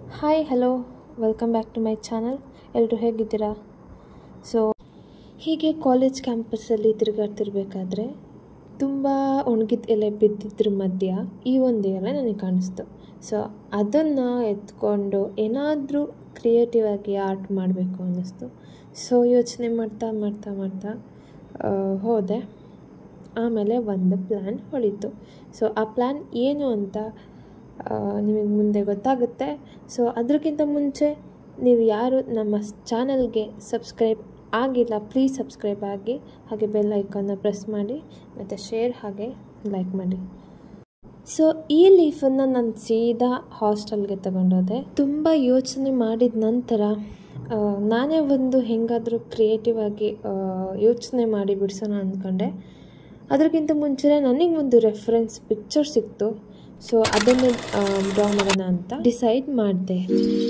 hi hello welcome back to my channel ಎಲ್ಲರೂ ಹೇಗಿದ್ದೀರಾ so ಹೀಗೆ ಕಾಲೇಜ್ ಕ್ಯಾಂಪಸ್ಸಲ್ಲಿ ತಿರುಗಾಡ್ತಿರ್ಬೇಕಾದ್ರೆ ತುಂಬ ಒಣಗಿದ ಎಲೆ ಬಿದ್ದಿದ್ರ ಮಧ್ಯ ಈ ಒಂದು ಎಲೆ ನನಗೆ ಕಾಣಿಸ್ತು ಸೊ ಅದನ್ನು ಎತ್ಕೊಂಡು ಏನಾದರೂ ಕ್ರಿಯೇಟಿವ್ ಆಗಿ ಆರ್ಟ್ ಮಾಡಬೇಕು ಅನ್ನಿಸ್ತು ಸೊ ಯೋಚನೆ ಮಾಡ್ತಾ ಮಾಡ್ತಾ ಮಾಡ್ತಾ ಆ, ಹೋದೆ ಆಮೇಲೆ ಒಂದು ಪ್ಲ್ಯಾನ್ ಹೊಳಿತು ಸೊ ಆ ಪ್ಲ್ಯಾನ್ ಏನು ಅಂತ ನಿಮಗೆ ಮುಂದೆ ಗೊತ್ತಾಗುತ್ತೆ ಸೊ ಅದಕ್ಕಿಂತ ಮುಂಚೆ ನೀವು ಯಾರು ನಮ್ಮ ಚಾನಲ್ಗೆ ಸಬ್ಸ್ಕ್ರೈಬ್ ಆಗಿಲ್ಲ ಪ್ಲೀಸ್ ಸಬ್ಸ್ಕ್ರೈಬ್ ಆಗಿ ಹಾಗೆ ಬೆಲ್ ಐಕಾನ್ನ ಪ್ರೆಸ್ ಮಾಡಿ ಮತ್ತು ಶೇರ್ ಹಾಗೆ ಲೈಕ್ ಮಾಡಿ ಸೊ ಈ ಲೀಫನ್ನು ನಾನು ಸೀದಾ ಹಾಸ್ಟೆಲ್ಗೆ ತಗೊಂಡೋದೆ ತುಂಬ ಯೋಚನೆ ಮಾಡಿದ ನಂತರ ಆ, ನಾನೇ ಒಂದು ಹೆಂಗಾದರೂ ಕ್ರಿಯೇಟಿವ್ ಆಗಿ ಯೋಚನೆ ಮಾಡಿ ಬಿಡಿಸೋಣ ಅಂದ್ಕೊಂಡೆ ಅದಕ್ಕಿಂತ ಮುಂಚೆ ನನಗೆ ಒಂದು ರೆಫರೆನ್ಸ್ ಪಿಕ್ಚರ್ ಸಿಕ್ತು ಸೊ ಅದನ್ನು ಡ್ರಾ ಮಾಡೋಣ ಅಂತ ಡಿಸೈಡ್ ಮಾಡಿದೆ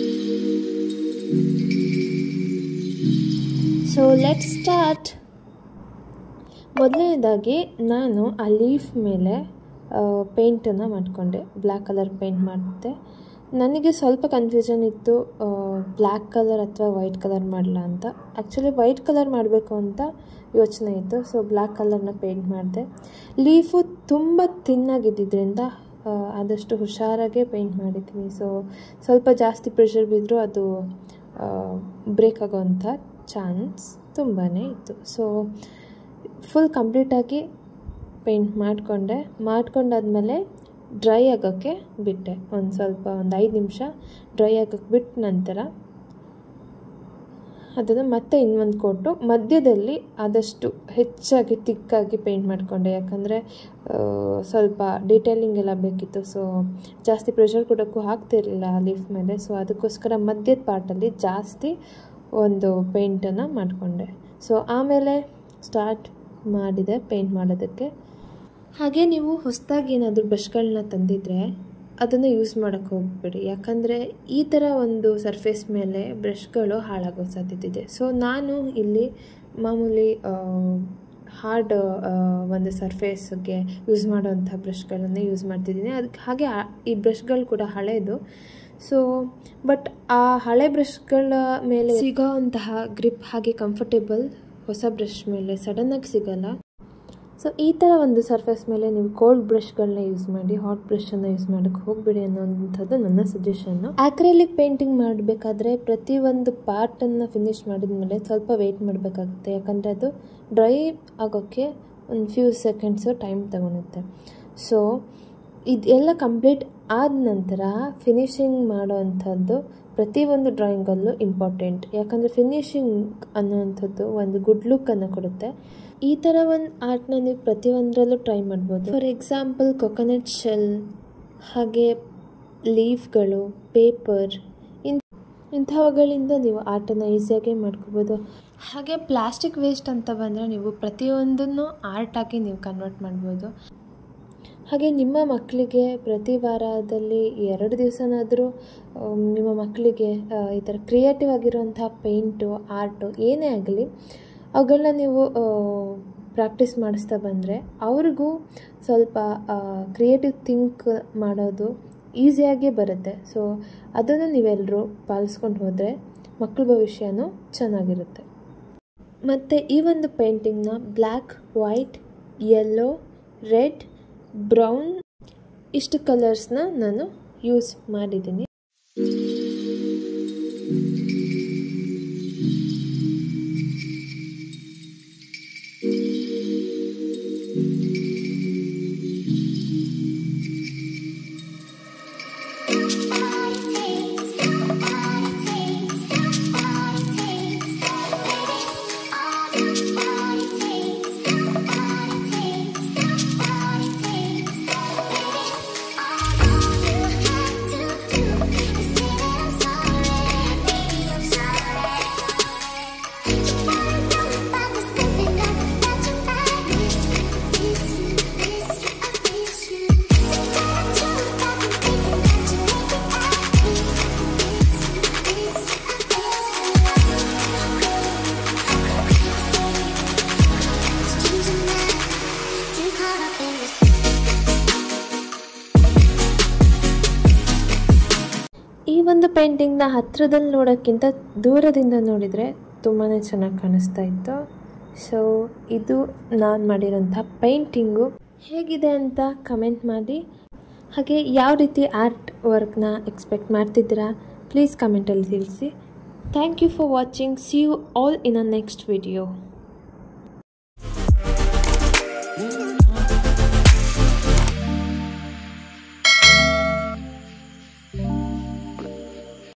ಸೊ ಲೆಟ್ ಸ್ಟಾರ್ಟ್ ಮೊದಲನೇದಾಗಿ ನಾನು ಆ ಲೀಫ್ ಮೇಲೆ ಪೇಂಟನ್ನು ಮಾಡಿಕೊಂಡೆ ಬ್ಲ್ಯಾಕ್ ಕಲರ್ ಪೇಂಟ್ ಮಾಡಿದೆ ನನಗೆ ಸ್ವಲ್ಪ ಕನ್ಫ್ಯೂಷನ್ ಇತ್ತು ಬ್ಲ್ಯಾಕ್ ಕಲರ್ ಅಥವಾ ವೈಟ್ ಕಲರ್ ಮಾಡಲ ಅಂತ ಆ್ಯಕ್ಚುಲಿ ವೈಟ್ ಕಲರ್ ಮಾಡಬೇಕು ಅಂತ ಯೋಚನೆ ಇತ್ತು ಸೊ ಬ್ಲ್ಯಾಕ್ ಕಲರ್ನ ಪೇಂಟ್ ಮಾಡಿದೆ ಲೀಫು ತುಂಬ ತಿನ್ನಾಗಿದ್ದರಿಂದ ಆದಷ್ಟು ಹುಷಾರಾಗೆ ಪೇಂಟ್ ಮಾಡಿದ್ದೀನಿ ಸೊ ಸ್ವಲ್ಪ ಜಾಸ್ತಿ ಪ್ರೆಷರ್ ಬಿದ್ದರೂ ಅದು ಬ್ರೇಕ್ ಆಗೋವಂಥ ಚಾನ್ಸ್ ತುಂಬಾ ಇತ್ತು ಸೊ ಫುಲ್ ಕಂಪ್ಲೀಟಾಗಿ ಪೇಂಟ್ ಮಾಡಿಕೊಂಡೆ ಮಾಡ್ಕೊಂಡಾದ್ಮೇಲೆ ಡ್ರೈ ಆಗೋಕ್ಕೆ ಬಿಟ್ಟೆ ಒಂದು ಸ್ವಲ್ಪ ಒಂದು ಐದು ನಿಮಿಷ ಡ್ರೈ ಆಗೋಕ್ಕೆ ಬಿಟ್ಟ ನಂತರ ಅದನ್ನು ಮತ್ತೆ ಇನ್ನೊಂದು ಕೊಟ್ಟು ಮಧ್ಯದಲ್ಲಿ ಆದಷ್ಟು ಹೆಚ್ಚಾಗಿ ತಿಕ್ಕಾಗಿ ಪೇಂಟ್ ಮಾಡಿಕೊಂಡೆ ಯಾಕಂದರೆ ಸ್ವಲ್ಪ ಡೀಟೇಲಿಂಗ್ ಎಲ್ಲ ಬೇಕಿತ್ತು ಸೊ ಜಾಸ್ತಿ ಪ್ರೆಷರ್ ಕೊಡೋಕ್ಕೂ ಆಗ್ತಿರಲಿಲ್ಲ ಲೀಫ್ ಮೇಲೆ ಸೊ ಅದಕ್ಕೋಸ್ಕರ ಮಧ್ಯದ ಪಾರ್ಟಲ್ಲಿ ಜಾಸ್ತಿ ಒಂದು ಪೇಂಟನ್ನು ಮಾಡಿಕೊಂಡೆ ಸೊ ಆಮೇಲೆ ಸ್ಟಾರ್ಟ್ ಮಾಡಿದೆ ಪೇಂಟ್ ಮಾಡೋದಕ್ಕೆ ಹಾಗೆ ನೀವು ಹೊಸದಾಗಿ ಏನಾದರೂ ಬ್ರಷ್ಗಳನ್ನ ತಂದಿದ್ರೆ ಅದನ್ನು ಯೂಸ್ ಮಾಡೋಕ್ಕೆ ಹೋಗ್ಬೇಡಿ ಯಾಕಂದರೆ ಈ ಥರ ಒಂದು ಸರ್ಫೇಸ್ ಮೇಲೆ ಬ್ರಷ್ಗಳು ಹಾಳಾಗೋ ಸಾಧ್ಯತೆ ಇದೆ ಸೊ ನಾನು ಇಲ್ಲಿ ಮಾಮೂಲಿ ಹಾರ್ಡ್ ಒಂದು ಸರ್ಫೇಸ್ಗೆ ಯೂಸ್ ಮಾಡೋವಂಥ ಬ್ರಷ್ಗಳನ್ನು ಯೂಸ್ ಮಾಡ್ತಿದ್ದೀನಿ ಅದಕ್ಕೆ ಹಾಗೆ ಆ- ಈ ಬ್ರಷ್ಗಳು ಕೂಡ ಹಳೆಯದು ಸೊ ಬಟ್ ಆ ಹಳೆ ಬ್ರಷ್ಗಳ ಮೇಲೆ ಸಿಗೋವಂತಹ ಗ್ರಿಪ್ ಹಾಗೆ ಕಂಫರ್ಟೇಬಲ್ ಹೊಸ ಬ್ರಷ್ ಮೇಲೆ ಸಡನ್ನಾಗಿ ಸಿಗಲ್ಲ ಸೊ ಈ ಥರ ಒಂದು ಸರ್ಫೇಸ್ ಮೇಲೆ ನೀವು ಕೋಲ್ಡ್ ಬ್ರಷ್ಗಳನ್ನ ಯೂಸ್ ಮಾಡಿ ಹಾಟ್ ಬ್ರಷನ್ನು ಯೂಸ್ ಮಾಡೋಕ್ಕೆ ಹೋಗಬೇಡಿ ಅನ್ನೋಂಥದ್ದು ನನ್ನ ಸಜೆಷನ್ನು ಆಕ್ರೆಲಿಕ್ ಪೇಂಟಿಂಗ್ ಮಾಡಬೇಕಾದ್ರೆ ಪ್ರತಿ ಒಂದು ಪಾರ್ಟನ್ನು ಫಿನಿಶ್ ಮಾಡಿದ್ಮೇಲೆ ಸ್ವಲ್ಪ ವೆಯ್ಟ್ ಮಾಡಬೇಕಾಗುತ್ತೆ ಯಾಕಂದರೆ ಅದು ಡ್ರೈ ಆಗೋಕ್ಕೆ ಒಂದು ಫ್ಯೂ ಸೆಕೆಂಡ್ಸು ಟೈಮ್ ತಗೊಳುತ್ತೆ ಸೊ ಇದೆಲ್ಲ ಕಂಪ್ಲೀಟ್ ಆದ ನಂತರ ಫಿನಿಶಿಂಗ್ ಮಾಡೋ ಅಂಥದ್ದು ಪ್ರತಿಯೊಂದು ಡ್ರಾಯಿಂಗಲ್ಲೂ ಇಂಪಾರ್ಟೆಂಟ್ ಯಾಕಂದರೆ ಫಿನಿಶಿಂಗ್ ಅನ್ನೋವಂಥದ್ದು ಒಂದು ಗುಡ್ ಲುಕ್ಕನ್ನು ಕೊಡುತ್ತೆ ಈ ಥರ ಒಂದು ಆರ್ಟ್ನ ನೀವು ಪ್ರತಿಯೊಂದರಲ್ಲೂ ಟ್ರೈ ಮಾಡ್ಬೋದು ಫಾರ್ ಎಕ್ಸಾಂಪಲ್ ಕೊಕೊನಟ್ ಶೆಲ್ ಹಾಗೆ ಲೀಫ್ಗಳು ಪೇಪರ್ ಇನ್ ಇಂಥವುಗಳಿಂದ ನೀವು ಆರ್ಟನ್ನು ಈಸಿಯಾಗಿ ಮಾಡ್ಕೋಬೋದು ಹಾಗೆ ಪ್ಲಾಸ್ಟಿಕ್ ವೇಸ್ಟ್ ಅಂತ ಬಂದರೆ ನೀವು ಪ್ರತಿಯೊಂದನ್ನು ಆರ್ಟಾಗಿ ನೀವು ಕನ್ವರ್ಟ್ ಮಾಡ್ಬೋದು ಹಾಗೆ ನಿಮ್ಮ ಮಕ್ಕಳಿಗೆ ಪ್ರತಿ ವಾರದಲ್ಲಿ ಎರಡು ದಿವಸನಾದರೂ ನಿಮ್ಮ ಮಕ್ಕಳಿಗೆ ಆ, ಈ ಥರ ಕ್ರಿಯೇಟಿವ್ ಆಗಿರುವಂಥ ಪೇಂಟು ಆರ್ಟು ಏನೇ ಆಗಲಿ ಅವುಗಳನ್ನ ನೀವು ಪ್ರಾಕ್ಟೀಸ್ ಮಾಡಿಸ್ತಾ ಬಂದರೆ ಅವ್ರಿಗೂ ಸ್ವಲ್ಪ ಕ್ರಿಯೇಟಿವ್ ಥಿಂಕ್ ಮಾಡೋದು ಈಸಿಯಾಗಿ ಬರುತ್ತೆ ಸೊ ಅದನ್ನು ನೀವೆಲ್ಲರೂ ಪಾಲಿಸ್ಕೊಂಡು ಹೋದರೆ ಮಕ್ಕಳ ಭವಿಷ್ಯನೂ ಚೆನ್ನಾಗಿರುತ್ತೆ ಮತ್ತು ಈ ಒಂದು ಪೇಂಟಿಂಗ್ನ black white yellow red brown ಇಷ್ಟು ಕಲರ್ಸ್ನ ನಾನು ಯೂಸ್ ಮಾಡಿದ್ದೀನಿ All you have to do ಈ ಒಂದು ಪೇಂಟಿಂಗ್ನ ಹತ್ರದಲ್ಲಿ ನೋಡೋಕ್ಕಿಂತ ದೂರದಿಂದ ನೋಡಿದರೆ ತುಂಬಾ ಚೆನ್ನಾಗಿ ಕಾಣಿಸ್ತಾ ಇತ್ತು ಸೊ ಇದು ನಾನು ಮಾಡಿರೋಂಥ ಪೇಂಟಿಂಗು ಹೇಗಿದೆ ಅಂತ ಕಮೆಂಟ್ ಮಾಡಿ ಹಾಗೆ ಯಾವ ರೀತಿ ಆರ್ಟ್ ವರ್ಕ್ನ ಎಕ್ಸ್ಪೆಕ್ಟ್ ಮಾಡ್ತಿದ್ದೀರಾ ಪ್ಲೀಸ್ ಕಮೆಂಟಲ್ಲಿ ತಿಳಿಸಿ thank you for watching see you all in a next video